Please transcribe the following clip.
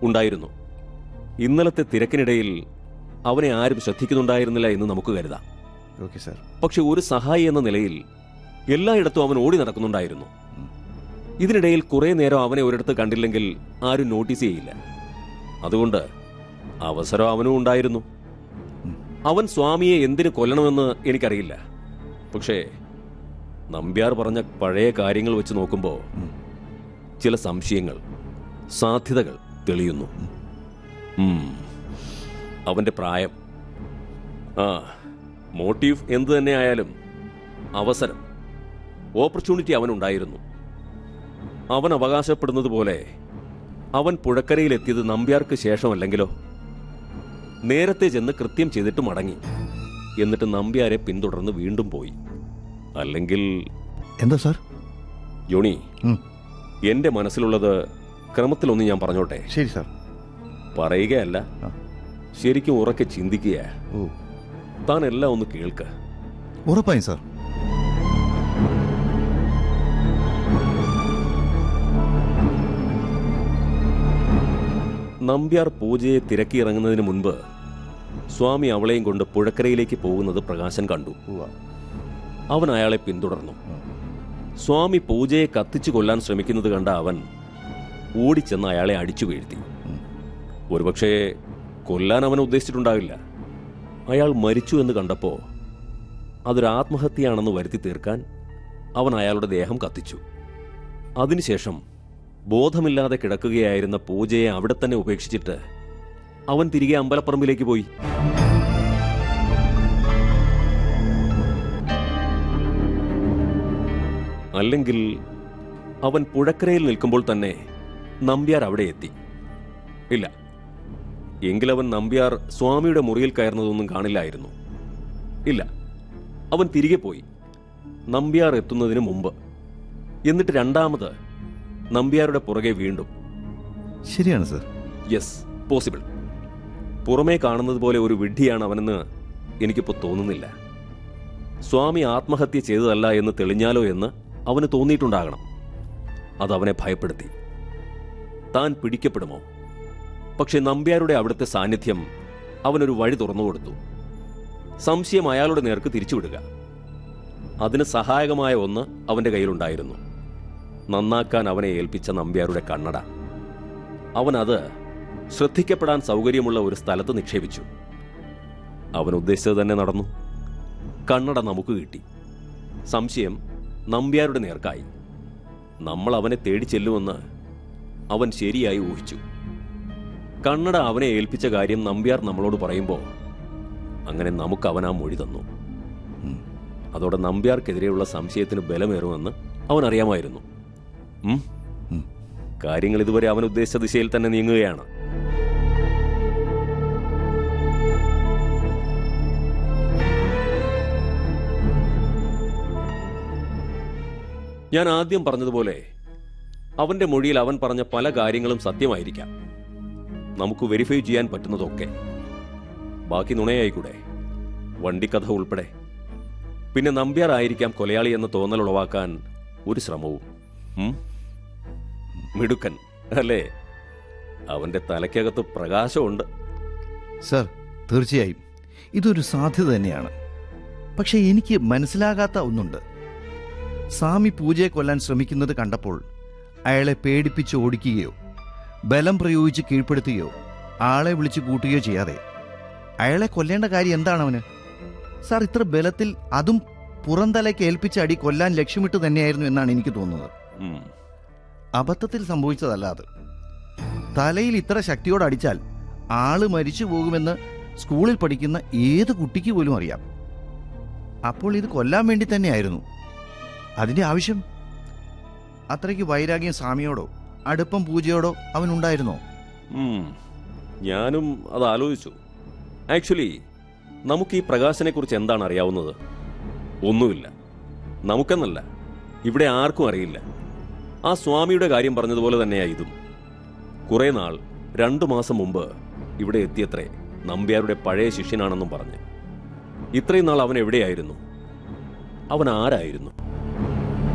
ഉണ്ടായിരുന്നു ഇന്നലത്തെ തിരക്കിനിടയിൽ അവനെ ആരും ശ്രദ്ധിക്കുന്നുണ്ടായിരുന്നില്ല എന്ന് നമുക്ക് കരുതാം ഓക്കെ സാർ പക്ഷെ ഒരു സഹായി എന്ന നിലയിൽ എല്ലായിടത്തും അവൻ ഓടി നടക്കുന്നുണ്ടായിരുന്നു ഇതിനിടയിൽ കുറെ നേരം അവനെ ഒരിടത്ത് കണ്ടില്ലെങ്കിൽ ആരും നോട്ടീസ് ചെയ്യില്ല അതുകൊണ്ട് അവസരം അവനും ഉണ്ടായിരുന്നു അവൻ സ്വാമിയെ എന്തിനു കൊല്ലണമെന്ന് എനിക്കറിയില്ല പക്ഷേ നമ്പ്യാർ പറഞ്ഞ പഴയ കാര്യങ്ങൾ വെച്ച് നോക്കുമ്പോൾ ചില സംശയങ്ങൾ സാധ്യതകൾ തെളിയുന്നു ഉം. അവന്റെ പ്രായം ആ മോട്ടീവ് എന്തു തന്നെ ആയാലും അവസരം ഓപ്പർച്യൂണിറ്റി അവനുണ്ടായിരുന്നു അവൻ അവകാശപ്പെടുന്നത് പോലെ അവൻ പുഴക്കരയിലെത്തിയത് നമ്പ്യാർക്ക് ശേഷമല്ലെങ്കിലോ നേരത്തെ ചെന്ന് കൃത്യം ചെയ്തിട്ട് മടങ്ങി എന്നിട്ട് നമ്പ്യാരെ പിന്തുടർന്ന് വീണ്ടും പോയി അല്ലെങ്കിൽ എന്താ സാർ യോണി ഉം. എന്റെ മനസ്സിലുള്ളത് ക്രമത്തിലൊന്ന് ഞാൻ പറഞ്ഞോട്ടെ ശരി സാർ പറയുകയല്ല ആ. ശരിക്കും ഉറക്കെ ചിന്തിക്കുക ഓ താൻ എല്ലാം ഒന്ന് കേൾക്ക ഉറപ്പായും സാർ നമ്പ്യാർ പൂജയെ തിരക്കിയിറങ്ങുന്നതിന് മുൻപ് സ്വാമി അവളെയും കൊണ്ട് പുഴക്കരയിലേക്ക് പോകുന്നത് പ്രകാശൻ കണ്ടു ഉവ്വ. അവൻ അയാളെ പിന്തുടർന്നു സ്വാമി പൂജയെ കത്തിച്ചു കൊല്ലാൻ ശ്രമിക്കുന്നത് കണ്ട അവൻ ഓടിച്ചെന്ന് അയാളെ അടിച്ചു വീഴ്ത്തി ഒരുപക്ഷേ കൊല്ലാൻ അവൻ ഉദ്ദേശിച്ചിട്ടുണ്ടാവില്ല അയാൾ മരിച്ചു എന്ന് കണ്ടപ്പോ അതൊരു ആത്മഹത്യയാണെന്ന് വരുത്തി തീർക്കാൻ അവൻ അയാളുടെ ദേഹം കത്തിച്ചു അതിനുശേഷം ബോധമില്ലാതെ കിടക്കുകയായിരുന്ന പൂജയെ അവിടെ തന്നെ ഉപേക്ഷിച്ചിട്ട് അവൻ തിരികെ അമ്പലപ്പറമ്പിലേക്ക് പോയി അല്ലെങ്കിൽ അവൻ പുഴക്കരയിൽ നിൽക്കുമ്പോൾ തന്നെ നമ്പ്യാർ അവിടെ എത്തി ഇല്ല എങ്കിലവൻ നമ്പ്യാർ സ്വാമിയുടെ മുറിയിൽ കയറുന്നതൊന്നും കാണില്ലായിരുന്നു ഇല്ല അവൻ തിരികെ പോയി നമ്പ്യാർ എത്തുന്നതിന് മുമ്പ് എന്നിട്ട് രണ്ടാമത് നമ്പ്യാരുടെ പുറകെ വീണ്ടും ശരിയാണ് സാർ യെസ് പോസിബിൾ പുറമേ കാണുന്നത് പോലെ ഒരു വിഡ്ഢിയാണ് അവനെന്ന് എനിക്കിപ്പോൾ തോന്നുന്നില്ല സ്വാമി ആത്മഹത്യ ചെയ്തതല്ല എന്ന് തെളിഞ്ഞാലോ എന്ന് അവന് തോന്നിയിട്ടുണ്ടാകണം അത് അവനെ ഭയപ്പെടുത്തി താൻ പിടിക്കപ്പെടുമോ പക്ഷെ നമ്പ്യാരുടെ അവിടുത്തെ സാന്നിധ്യം അവനൊരു വഴി തുറന്നു കൊടുത്തു സംശയം അയാളുടെ നേർക്ക് തിരിച്ചുവിടുക അതിന് സഹായകമായ ഒന്ന് അവന്റെ കയ്യിലുണ്ടായിരുന്നു നന്നാക്കാൻ അവനെ ഏൽപ്പിച്ച നമ്പ്യാരുടെ കണ്ണട അവൻ അത് ശ്രദ്ധിക്കപ്പെടാൻ സൗകര്യമുള്ള ഒരു സ്ഥലത്ത് നിക്ഷേപിച്ചു അവൻ ഉദ്ദേശിച്ചത് തന്നെ നടന്നു കണ്ണട നമുക്ക് കിട്ടി സംശയം നമ്പ്യാരുടെ നേർക്കായി നമ്മൾ അവനെ തേടി ചെല്ലുമെന്ന് അവൻ ശരിയായി ഊഹിച്ചു കണ്ണട അവനെ ഏൽപ്പിച്ച കാര്യം നമ്പ്യാർ നമ്മളോട് പറയുമ്പോൾ അങ്ങനെ നമുക്ക് അവൻ ആ മൊഴി തന്നു അതോടെ നമ്പ്യാർക്കെതിരെയുള്ള സംശയത്തിന് ബലമേറുമെന്ന് അവൻ അറിയാമായിരുന്നു ഉം? ഉം. കാര്യങ്ങൾ ഇതുവരെ അവൻ ഉദ്ദേശിച്ച ദിശയിൽ തന്നെ നീങ്ങുകയാണ് ഞാൻ ആദ്യം പറഞ്ഞതുപോലെ അവന്റെ മൊഴിയിൽ അവൻ പറഞ്ഞ പല കാര്യങ്ങളും സത്യമായിരിക്കാം നമുക്ക് വെരിഫൈ ചെയ്യാൻ പറ്റുന്നതൊക്കെ ബാക്കി നുണയായിക്കൂടെ വണ്ടിക്കഥ ഉൾപ്പെടെ പിന്നെ നമ്പ്യാർ ആയിരിക്കാം കൊലയാളി എന്ന തോന്നൽ ഉളവാക്കാൻ ഒരു ശ്രമവും ഉം? മിടുക്കൻ അല്ലേ അവന്റെ തലയ്ക്കകത്ത് പ്രകാശമുണ്ട് സർ തീർച്ചയായും ഇതൊരു സാധ്യത തന്നെയാണ് പക്ഷെ എനിക്ക് മനസ്സിലാകാത്ത ഒന്നുണ്ട് സ്വാമി പൂജയെ കൊല്ലാൻ ശ്രമിക്കുന്നത് കണ്ടപ്പോൾ അയാളെ പേടിപ്പിച്ച് ഓടിക്കുകയോ ബലം പ്രയോഗിച്ച് കീഴ്പ്പെടുത്തുകയോ ആളെ വിളിച്ച് കൂട്ടുകയോ ചെയ്യാതെ അയാളെ കൊല്ലേണ്ട കാര്യം എന്താണ് അവന് സാർ ഇത്ര ബലത്തിൽ അതും പുറന്തലയ്ക്ക് ഏൽപ്പിച്ച അടി കൊല്ലാൻ ലക്ഷ്യമിട്ട് തന്നെയായിരുന്നു എന്നാണ് എനിക്ക് തോന്നുന്നത് ഉം. അബദ്ധത്തിൽ സംഭവിച്ചതല്ല അത് തലയിൽ ഇത്ര ശക്തിയോടെ അടിച്ചാൽ ആള് മരിച്ചു പോകുമെന്ന് സ്കൂളിൽ പഠിക്കുന്ന ഏത് കുട്ടിക്ക് പോലും അറിയാം അപ്പോൾ ഇത് കൊല്ലാൻ വേണ്ടി തന്നെയായിരുന്നു അതിന്റെ ആവശ്യം അത്രയ്ക്ക് വൈരാഗ്യം സ്വാമിയോടോ അടുപ്പം പൂജയോടോ അവനുണ്ടായിരുന്നോ ഉം. ഞാനും അത് ആലോചിച്ചു ആക്ച്വലി നമുക്ക് ഈ പ്രകാശനെ കുറിച്ച് എന്താണ് അറിയാവുന്നത് ഒന്നുമില്ല നമുക്കെന്നല്ല ഇവിടെ ആർക്കും അറിയില്ല ആ സ്വാമിയുടെ കാര്യം പറഞ്ഞതുപോലെ തന്നെയാ ഇതും കുറെ നാൾ രണ്ടു മാസം മുമ്പ് ഇവിടെ എത്തിയത്രേ നമ്പ്യാരുടെ പഴയ ശിഷ്യനാണെന്നും പറഞ്ഞ് ഇത്രയും നാൾ അവൻ എവിടെയായിരുന്നു അവൻ ആരായിരുന്നു